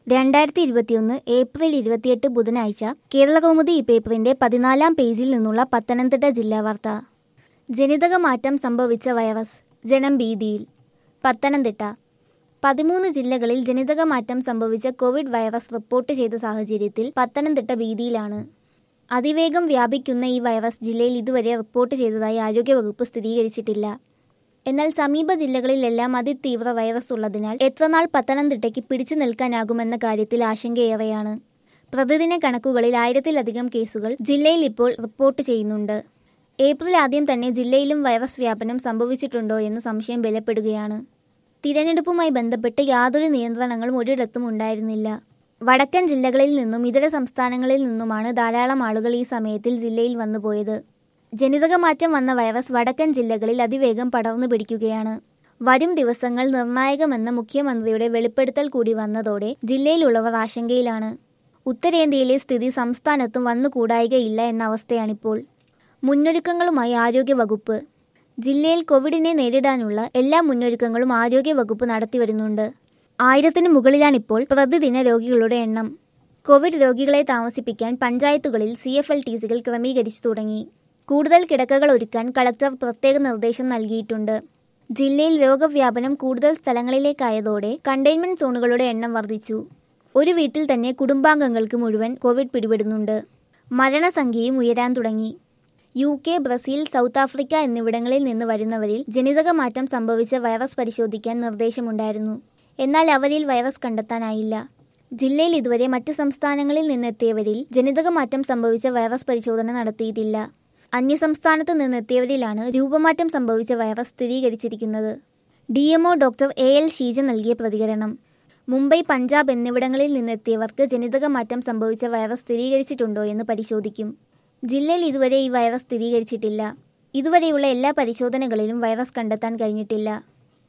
രണ്ടായിരത്തി ഇരുപത്തിയൊന്ന് ഏപ്രിൽ ഇരുപത്തിയെട്ട് ബുധനാഴ്ച കേരളകൗമുദി ഈ പേപ്പറിന്റെ പതിനാലാം പേജിൽ നിന്നുള്ള പത്തനംതിട്ട ജില്ലാ വാർത്ത ജനിതക മാറ്റം സംഭവിച്ച വൈറസ് ജനം ഭീതിയിൽ പത്തനംതിട്ട പതിമൂന്ന് ജില്ലകളിൽ ജനിതക മാറ്റം സംഭവിച്ച കോവിഡ് വൈറസ് റിപ്പോർട്ട് ചെയ്ത സാഹചര്യത്തിൽ പത്തനംതിട്ട ഭീതിയിലാണ് അതിവേഗം വ്യാപിക്കുന്ന ഈ വൈറസ് ജില്ലയിൽ ഇതുവരെ റിപ്പോർട്ട് ചെയ്തതായി ആരോഗ്യവകുപ്പ് സ്ഥിരീകരിച്ചിട്ടില്ല എന്നാൽ സമീപ ജില്ലകളിലെല്ലാം അതിതീവ്ര വൈറസ് ഉള്ളതിനാൽ എത്രനാൾ പത്തനംതിട്ടയ്ക്ക് പിടിച്ചു നിൽക്കാനാകുമെന്ന കാര്യത്തിൽ ആശങ്കയേറെയാണ് പ്രതിദിന കണക്കുകളിൽ ആയിരത്തിലധികം കേസുകൾ ജില്ലയിൽ ഇപ്പോൾ റിപ്പോർട്ട് ചെയ്യുന്നുണ്ട് ഏപ്രിൽ ആദ്യം തന്നെ ജില്ലയിലും വൈറസ് വ്യാപനം സംഭവിച്ചിട്ടുണ്ടോ എന്ന് സംശയം ബലപ്പെടുകയാണ് തിരഞ്ഞെടുപ്പുമായി ബന്ധപ്പെട്ട് യാതൊരു നിയന്ത്രണങ്ങളും ഒരിടത്തും ഉണ്ടായിരുന്നില്ല വടക്കൻ ജില്ലകളിൽ നിന്നും ഇതര സംസ്ഥാനങ്ങളിൽ നിന്നുമാണ് ധാരാളം ആളുകൾ ഈ സമയത്തിൽ ജില്ലയിൽ വന്നുപോയത് ജനിതക മാറ്റം വന്ന വൈറസ് വടക്കൻ ജില്ലകളിൽ അതിവേഗം പടർന്നു പിടിക്കുകയാണ് വരും ദിവസങ്ങൾ നിർണായകമെന്ന മുഖ്യമന്ത്രിയുടെ വെളിപ്പെടുത്തൽ കൂടി വന്നതോടെ ജില്ലയിലുള്ളവർ ആശങ്കയിലാണ് ഉത്തരേന്ത്യയിലെ സ്ഥിതി സംസ്ഥാനത്തും വന്നുകൂടായികയില്ല എന്ന അവസ്ഥയാണിപ്പോൾ മുന്നൊരുക്കങ്ങളുമായി ആരോഗ്യവകുപ്പ് ജില്ലയിൽ കോവിഡിനെ നേരിടാനുള്ള എല്ലാ മുന്നൊരുക്കങ്ങളും ആരോഗ്യവകുപ്പ് നടത്തിവരുന്നുണ്ട് ആയിരത്തിന് മുകളിലാണിപ്പോൾ പ്രതിദിന രോഗികളുടെ എണ്ണം കോവിഡ് രോഗികളെ താമസിപ്പിക്കാൻ പഞ്ചായത്തുകളിൽ സി എഫ് എൽ ടി സികൾ ക്രമീകരിച്ചു തുടങ്ങി കൂടുതൽ കിടക്കകൾ ഒരുക്കാൻ കളക്ടർ പ്രത്യേക നിർദ്ദേശം നൽകിയിട്ടുണ്ട് ജില്ലയിൽ രോഗവ്യാപനം കൂടുതൽ സ്ഥലങ്ങളിലേക്കായതോടെ കണ്ടെയ്ൻമെന്റ് സോണുകളുടെ എണ്ണം വർദ്ധിച്ചു ഒരു വീട്ടിൽ തന്നെ കുടുംബാംഗങ്ങൾക്ക് മുഴുവൻ കോവിഡ് പിടിപെടുന്നുണ്ട് മരണസംഖ്യയും ഉയരാൻ തുടങ്ങി U K Brazil South Africa എന്നിവിടങ്ങളിൽ നിന്ന് വരുന്നവരിൽ ജനിതക മാറ്റം സംഭവിച്ച വൈറസ് പരിശോധിക്കാൻ നിർദ്ദേശമുണ്ടായിരുന്നു എന്നാൽ അവരിൽ വൈറസ് കണ്ടെത്താനായില്ല ജില്ലയിൽ ഇതുവരെ മറ്റ് സംസ്ഥാനങ്ങളിൽ നിന്നെത്തിയവരിൽ ജനിതക മാറ്റം സംഭവിച്ച വൈറസ് പരിശോധന നടത്തിയിട്ടില്ല അന്യസംസ്ഥാനത്ത് നിന്നെത്തിയവരിലാണ് രൂപമാറ്റം സംഭവിച്ച വൈറസ് സ്ഥിരീകരിച്ചിരിക്കുന്നത് D MO doctor A L Sheeja നൽകിയ പ്രതികരണം മുംബൈ പഞ്ചാബ് എന്നിവിടങ്ങളിൽ നിന്നെത്തിയവർക്ക് ജനിതക മാറ്റം സംഭവിച്ച വൈറസ് സ്ഥിരീകരിച്ചിട്ടുണ്ടോ എന്ന് പരിശോധിക്കും ജില്ലയിൽ ഇതുവരെ ഈ വൈറസ് സ്ഥിരീകരിച്ചിട്ടില്ല ഇതുവരെയുള്ള എല്ലാ പരിശോധനകളിലും വൈറസ് കണ്ടെത്താൻ കഴിഞ്ഞിട്ടില്ല